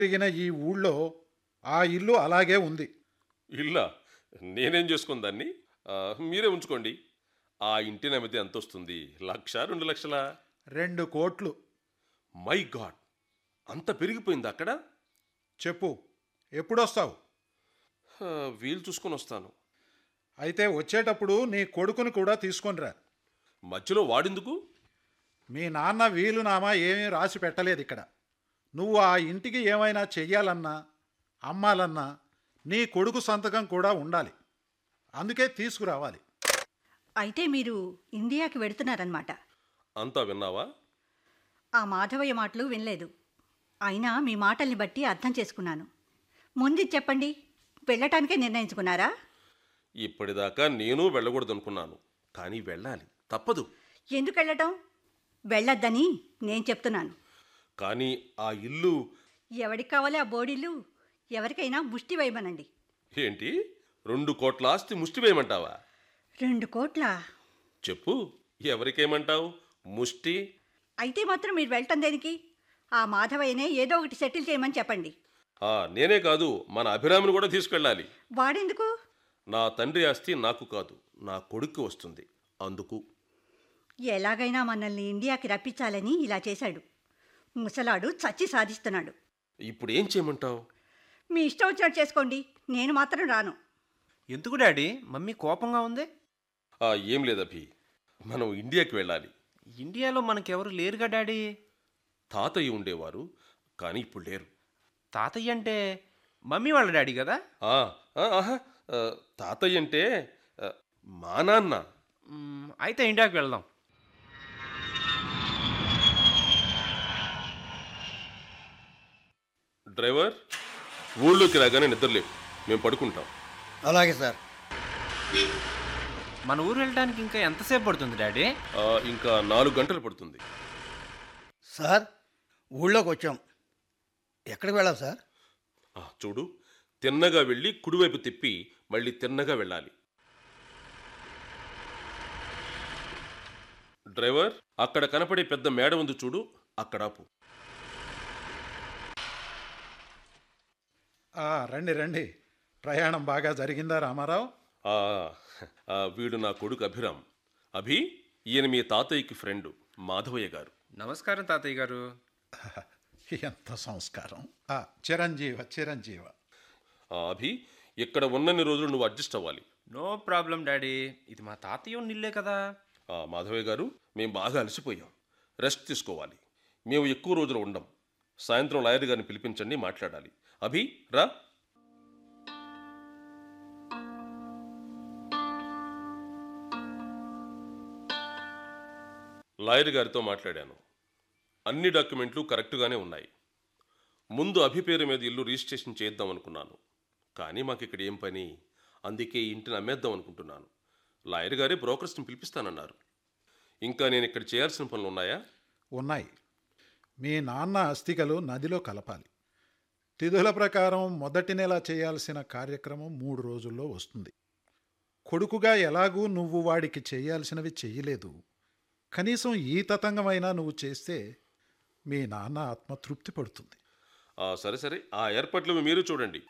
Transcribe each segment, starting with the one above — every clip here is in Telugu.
పెరిగిన ఈ ఊళ్ళో ఆ ఇల్లు అలాగే ఉంది ఇల్లా నేనేం చేసుకుని దాన్ని ఆ, మీరే ఉంచుకోండి ఆ ఇంటి నమ్మితే ఎంత వస్తుంది లక్ష రెండు లక్షల రెండు కోట్లు మై గాడ్ అంత పెరిగిపోయింది అక్కడ చెప్పు ఎప్పుడొస్తావు ఆ, వీలు చూసుకొని వస్తాను అయితే వచ్చేటప్పుడు నీ కొడుకుని కూడా తీసుకొనిరా మధ్యలో వాడిందుకు మీ నాన్న వీలునామా ఏమీ రాసి పెట్టలేదు ఇక్కడ నువ్వు ఆ ఇంటికి ఏమైనా చెయ్యాలన్నా అమ్మాలన్నా నీ కొడుకు సంతకం కూడా ఉండాలి అందుకే తీసుకురావాలి అయితే మీరు ఇండియాకి వెడుతున్నారనమాట అంతా విన్నావా ఆ మాధవయ్య మాటలు వినలేదు అయినా మీ మాటల్ని బట్టి అర్థం చేసుకున్నాను ముందు చెప్పండి వెళ్ళటానికే నిర్ణయించుకున్నారా ఇప్పటిదాకా నేను వెళ్ళకూడదనుకున్నాను కానీ వెళ్ళాలి తప్పదు ఎందుకు వెళ్ళటం వెళ్ళొద్దని నేను చెప్తున్నాను కానీ ఆ ఇల్లు ఎవరికి కావాలి ఆ బోడీలు ఎవరికైనా ముష్టి వేయమనండి ఏంటి రెండు కోట్ల ఆస్తి ముష్టి వేయమంటావా రెండు కోట్ల చెప్పు ఎవరికేమంటావు ముష్టి అయితే మాత్రం మీరు వెళ్ళటం దేనికి ఆ మాధవయ్యనే ఏదో ఒకటి సెటిల్ చేయమని చెప్పండి ఆ నేనే కాదు మన అభిరామిని కూడా తీసుకెళ్ళాలి వాడెందుకు నా తండ్రి ఆస్తి నాకు కాదు నా కొడుక్కి వస్తుంది అందుకు ఎలాగైనా మనల్ని ఇండియాకి రప్పించాలని ఇలా చేశాడు ముసలాడు చచ్చి సాధిస్తున్నాడు ఇప్పుడు ఏం చేయమంటావు మీ ఇష్టం వచ్చినట్టు చేసుకోండి నేను మాత్రం రాను ఎందుకు డాడీ మమ్మీ కోపంగా ఉంది ఆ, ఏం లేదు అభి మనం ఇండియాకి వెళ్ళాలి ఇండియాలో మనకెవరు లేరుగా డాడీ తాతయ్య ఉండేవారు కానీ ఇప్పుడు లేరు తాతయ్య అంటే మమ్మీ వాళ్ళ డాడీ కదా ఆ, ఆ, ఆహా, ఆ, తాతయ్య అంటే ఆ, మా నాన్న మ్మ్, అయితే ఇండియాకి వెళ్దాం డ్రైవర్ ఊళ్ళోకి రాగానే నిద్రలేవు మేము పడుకుంటాం అలాగే సార్ మన ఊరు వెళ్ళడానికి ఇంకా ఎంతసేపు పడుతుంది డాడీ ఆ, ఇంకా నాలుగు గంటలు పడుతుంది సార్ ఊళ్ళోకి వచ్చాం ఎక్కడికి వెళ్ళాలి సార్ ఆ, చూడు తిన్నగా వెళ్ళి కుడివైపు తిప్పి మళ్ళీ తిన్నగా వెళ్ళాలి డ్రైవర్ అక్కడ కనపడే పెద్ద మేడ ఉంది చూడు అక్కడ ఆపు ఆ, రండి రండి ప్రయాణం బాగా జరిగిందా రామారావు ఆ, ఆ, వీడు నా కొడుకు అభిరామ్ అభి ఈయన మీ తాతయ్యకి ఫ్రెండ్ మాధవయ్య గారు నమస్కారం తాతయ్య గారు ఎంత సంస్కారం ఆ, చిరంజీవ చిరంజీవ ఆ, అభి ఇక్కడ ఉన్నన్ని రోజులు నువ్వు అడ్జస్ట్ అవ్వాలి నో ప్రాబ్లం డాడీ ఇది మా తాతయ్య నిల్లే కదా ఆ, మాధవయ్య గారు మేము బాగా అలసిపోయాం రెస్ట్ తీసుకోవాలి మేము ఎక్కువ రోజులు ఉండం సాయంత్రం లాయర్ గారిని పిలిపించండి మాట్లాడాలి అభి రా లాయర్ గారితో మాట్లాడాను అన్ని డాక్యుమెంట్లు కరెక్ట్గానే ఉన్నాయి ముందు అభి పేరు మీద ఇల్లు రిజిస్ట్రేషన్ చేద్దాం అనుకున్నాను కానీ మాకు ఇక్కడ ఏం పని అందుకే ఈ ఇంటిని అమ్మేద్దాం అనుకుంటున్నాను లాయర్ గారే బ్రోకర్స్ని పిలిపిస్తానన్నారు ఇంకా నేను ఇక్కడ చేయాల్సిన పనులు ఉన్నాయా ఉన్నాయి మీ నాన్న అస్థికలు నదిలో కలపాలి తిథుల ప్రకారం మొదటి నెల చేయాల్సిన కార్యక్రమం మూడు రోజుల్లో వస్తుంది కొడుకుగా ఎలాగూ నువ్వు వాడికి చేయాల్సినవి చెయ్యలేదు కనీసం ఈ తతంగమైనా నువ్వు చేస్తే మీ నాన్న ఆత్మ తృప్తి పడుతుంది ఆ, సరే సరే ఆ ఏర్పాట్లు మీరు చూడండి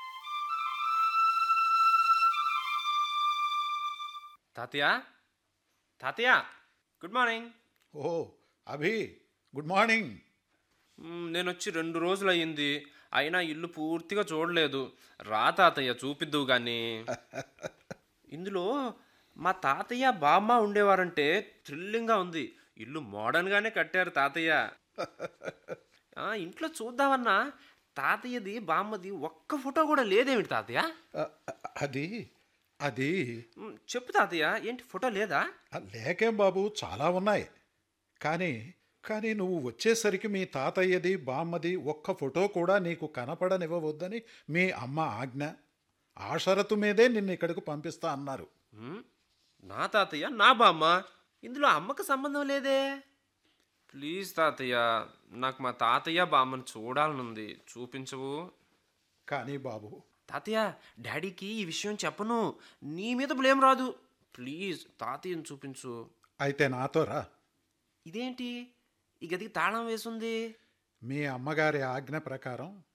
తాతయ్య తాతయ్య గుడ్ మార్నింగ్ ఓ అభి గుడ్ మార్నింగ్ మ్మ్, నేను వచ్చి రెండు రోజులు అయ్యింది అయినా ఇల్లు పూర్తిగా చూడలేదు రా తాతయ్య చూపిద్దువు కానీ ఇందులో మా తాతయ్య బామ్మ ఉండేవారంటే థ్రిల్లింగ్గా ఉంది ఇల్లు మోడర్న్గానే కట్టారు తాతయ్య ఆ, ఇంట్లో చూద్దామన్నా తాతయ్యది బామ్మది ఒక్క ఫోటో కూడా లేదేమిటి తాతయ్య అ- అ- అది అది మ్మ్, చెప్పు తాతయ్య ఏంటి ఫోటో లేదా ఆ, లేకేం బాబు చాలా ఉన్నాయి కానీ కానీ నువ్వు వచ్చేసరికి మీ తాతయ్యది బామ్మది ఒక్క ఫోటో కూడా నీకు కనపడనివ్వవద్దని మీ అమ్మ ఆజ్ఞ ఆ షరతు మీదే నిన్ను ఇక్కడికి పంపిస్తా అన్నారు మ్మ్, నా తాతయ్య నా బామ్మ ఇందులో అమ్మకు సంబంధం లేదే ప్లీజ్ తాతయ్య నాకు మా తాతయ్య బామ్మని చూడాలనుంది చూపించవు కానీ బాబు తాతయ్య డాడీకి ఈ విషయం చెప్పను నీ మీద బ్లేమ్ రాదు ప్లీజ్ తాతయ్యని చూపించు అయితే నాతో రా ఇదేంటి ఈ గదికి తాళం వేసుంది మీ అమ్మగారి ఆజ్ఞ ప్రకారం